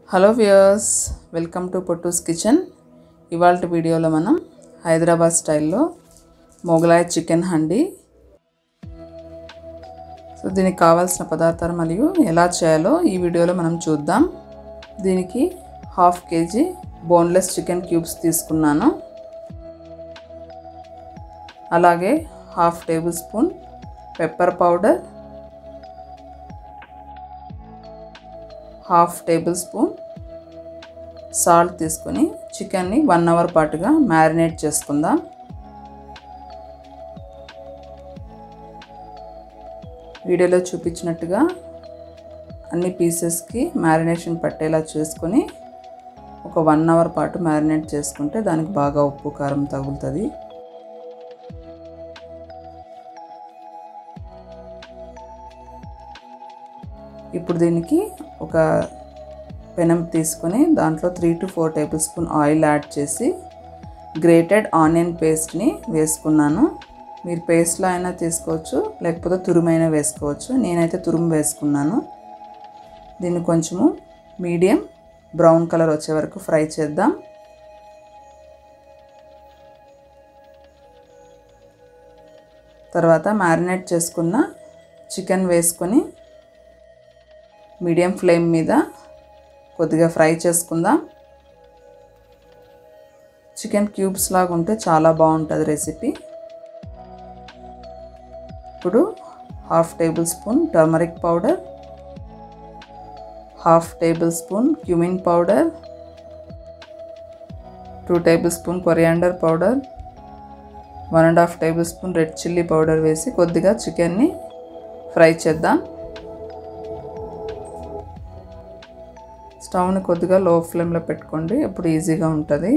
hello viewers welcome to Pottus kitchen ఇవాళ వీడియోలో మనం హైదరాబాద్ స్టైల్లో మొగలాయ్ చికెన్ హండీ సో దీనికి కావాల్సిన పదార్థాలు మరియు ఎలా చేయాలో ఈ వీడియోలో మనం చూద్దాం దీనికి half KG boneless chicken cubes తీసుకున్నాను అలాగే half tablespoon pepper powder half tablespoon salt తీసుకొని చికెన్ని వన్ అవర్ పాటుగా మ్యారినేట్ చేసుకుందాం వీడియోలో చూపించినట్టుగా అన్ని పీసెస్కి మ్యారినేషన్ పట్టేలా చేసుకొని ఒక వన్ అవర్ పాటు మ్యారినేట్ చేసుకుంటే దానికి బాగా ఉప్పు కారం తగులుతుంది ఇప్పుడు దీనికి ఒక పెనం తీసుకొని దాంట్లో three to four tablespoon oil add చేసి గ్రేటెడ్ ఆనియన్ పేస్ట్ని వేసుకున్నాను మీరు పేస్ట్లో అయినా తీసుకోవచ్చు లేకపోతే తురుమైనా వేసుకోవచ్చు నేనైతే తురుము వేసుకున్నాను దీన్ని కొంచెము మీడియం బ్రౌన్ కలర్ వచ్చే వరకు ఫ్రై చేద్దాం తర్వాత మ్యారినేట్ చేసుకున్న చికెన్ వేసుకొని మీడియం ఫ్లేమ్ మీద కొద్దిగా ఫ్రై చేసుకుందాం చికెన్ క్యూబ్స్ లాగా ఉంటే చాలా బాగుంటుంది రెసిపీ ఇప్పుడు half tablespoon turmeric powder half tablespoon cumin powder two tablespoon coriander powder one and half tablespoon red chilli powder వేసి కొద్దిగా చికెన్ని ఫ్రై చేద్దాం స్టవ్ని కొద్దిగా లో ఫ్లేమ్లో పెట్టుకోండి అప్పుడు ఈజీగా ఉంటుంది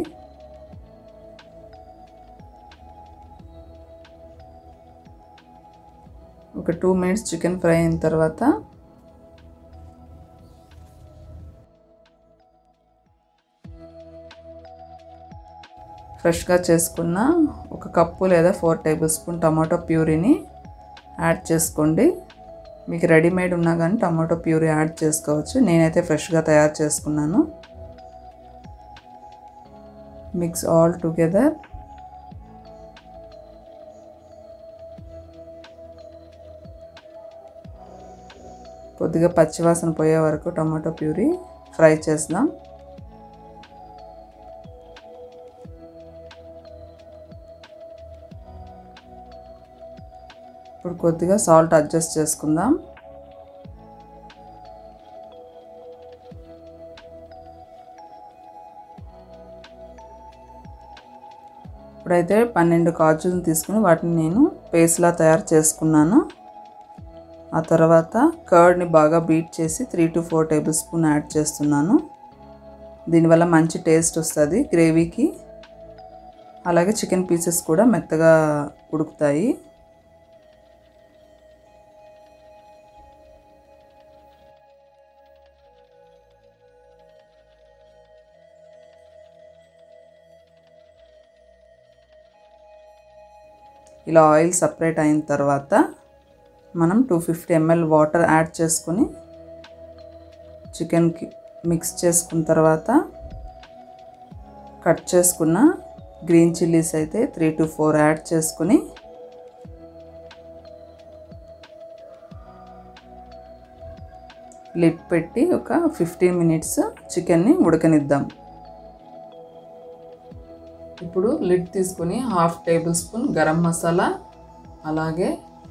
ఒక టూ మినిట్స్ చికెన్ ఫ్రై అయిన తర్వాత ఫ్రెష్గా చేసుకున్న ఒక కప్పు లేదా ఫోర్ టేబుల్ స్పూన్ టమాటో ప్యూరీని యాడ్ చేసుకోండి మీకు రెడీమేడ్ ఉన్నా కానీ టమాటో ప్యూరీ యాడ్ చేసుకోవచ్చు నేనైతే ఫ్రెష్గా తయారు చేసుకున్నాను మిక్స్ ఆల్ టుగెదర్ కొద్దిగా పచ్చివాసన పోయే వరకు టమాటో ప్యూరీ ఫ్రై చేద్దాం ఇప్పుడు కొద్దిగా సాల్ట్ అడ్జస్ట్ చేసుకుందాం ఇప్పుడైతే పన్నెండు కాజులను తీసుకుని వాటిని నేను పేస్ట్లా తయారు చేసుకున్నాను ఆ తర్వాత కర్డ్ని బాగా బీట్ చేసి three to four tablespoon add చేస్తున్నాను దీనివల్ల మంచి టేస్ట్ వస్తుంది గ్రేవీకి అలాగే చికెన్ పీసెస్ కూడా మెత్తగా ఉడుకుతాయి ఇలా ఆయిల్ సపరేట్ అయిన తర్వాత మనం two fifty ML water add చేసుకొని చికెన్కి మిక్స్ చేసుకున్న తర్వాత కట్ చేసుకున్న గ్రీన్ చిల్లీస్ అయితే త్రీ టు ఫోర్ యాడ్ చేసుకుని లిడ్ పెట్టి ఒక ఫిఫ్టీన్ మినిట్స్ చికెన్ని ఉడకనిద్దాం ఇప్పుడు లిడ్ తీసుకుని half tablespoon garam masala అలాగే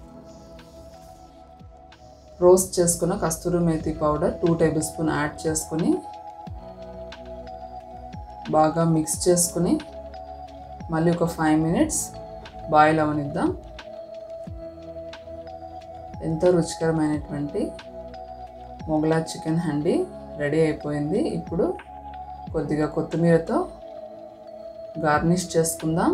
రోస్ట్ చేసుకున్న kasturi methi powder two tablespoon add చేసుకుని బాగా మిక్స్ చేసుకుని మళ్ళీ ఒక ఫైవ్ మినిట్స్ బాయిల్ అవనిద్దాం ఎంతో రుచికరమైనటువంటి మొగలా చికెన్ హండీ రెడీ అయిపోయింది ఇప్పుడు కొద్దిగా కొత్తిమీరతో గార్నిష్ చేసుకుందాం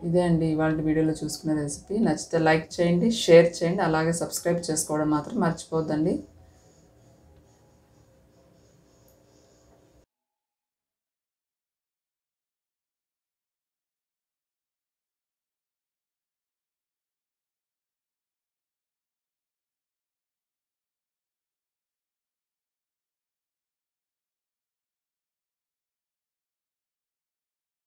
ఇదే అండి ఇవాళ వీడియోలో చూసుకునే రెసిపీ నచ్చితే లైక్ చేయండి షేర్ చేయండి అలాగే సబ్స్క్రైబ్ చేసుకోవడం మాత్రం మర్చిపోద్దండి